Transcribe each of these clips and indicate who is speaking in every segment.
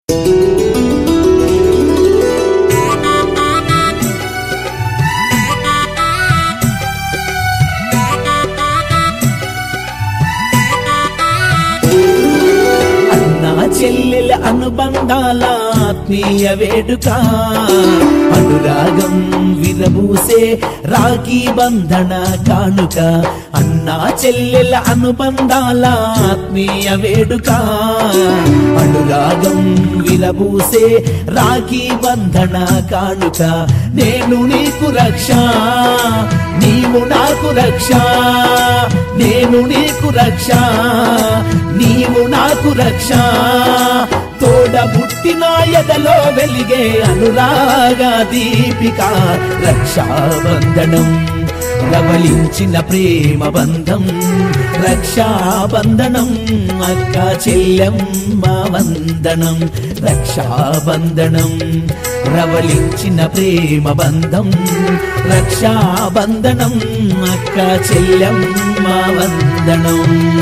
Speaker 1: అన్నా చెల్లెల అనుబంధాల ఆత్మీయ వేడుక అనురాగం విరబూసే రాఖీ బంధన కానుక అన్నా చెల్లెల అనుబంధాల ఆత్మీయ వేడుక అనురాగం విరబూసే రాఖీ బంధన కానుక నేను నీకు రక్ష నీవు నాకు రక్ష నేను నీకు రక్ష నీవు నాకు రక్ష తోడ పుట్టిన ఎదలో వెలిగే అనురాగ దీపిక రక్షాబంధనం రవలించిన ప్రేమ బంధం రక్షాబంధనం అక్క చెల్లెమ్మ వందనం రక్షాబంధనం రవలించిన ప్రేమ బంధం రక్షాబంధనం అక్క చెల్లెమ్మ వందనం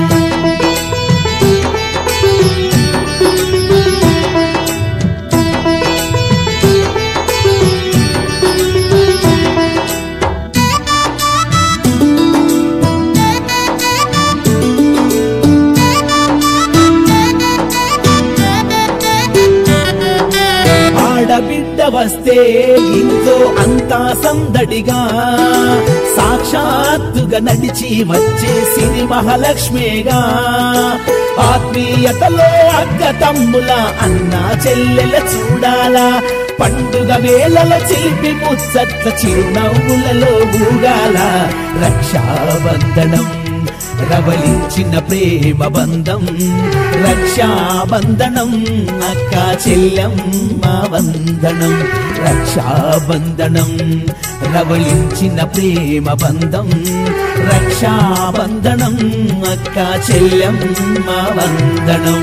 Speaker 1: ఆడబిడ్డ వస్తే ఇంట్లో అంతా సందడిగా సాక్షాత్తుగా నడిచి వచ్చే సిరి మహాలక్ష్మిగా ఆత్మీయతలో అక్క తమ్ముల అన్న చెల్లెల చూడాలా పండుగ వేళల చిలిపి ముచ్చట్ల చిరునవ్వులలో ఊగాల రక్షాబంధనం రవలించిన ప్రేమ బంధం రక్షాబంధనం అక్క చెల్లెమ్మ వందనం రక్షాబంధనం రవలించిన ప్రేమ బంధం రక్షాబంధనం అక్క చెల్లెమ్మ వందనం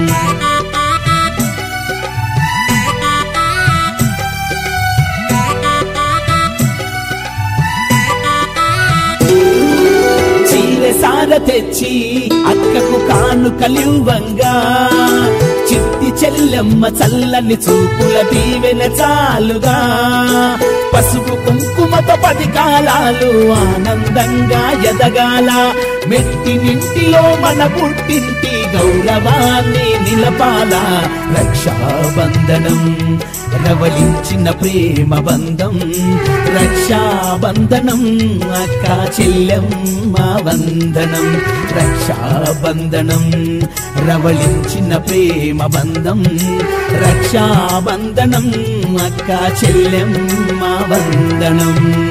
Speaker 1: చీర సార తెచ్చి అక్కకు కాను కలివంగా చిట్టి చెల్లెమ్మ చల్లని చూపుల దీవెన చాలుగా పసుపు కుంకుమతో పది కాలాలు ఆనందంగా ఎదగాల మెట్టి నింటిలో మన పుట్టింటి గౌరవాన్ని నిలపాల రక్షాబంధనం రవలించిన ప్రేమ బంధం రక్షాబంధనం అక్క చెల్లెమ్మ వందనం రక్షాబంధనం రవలించిన ప్రేమ బంధం రక్షాబంధనం అక్క చెల్లెమ్మ వందనం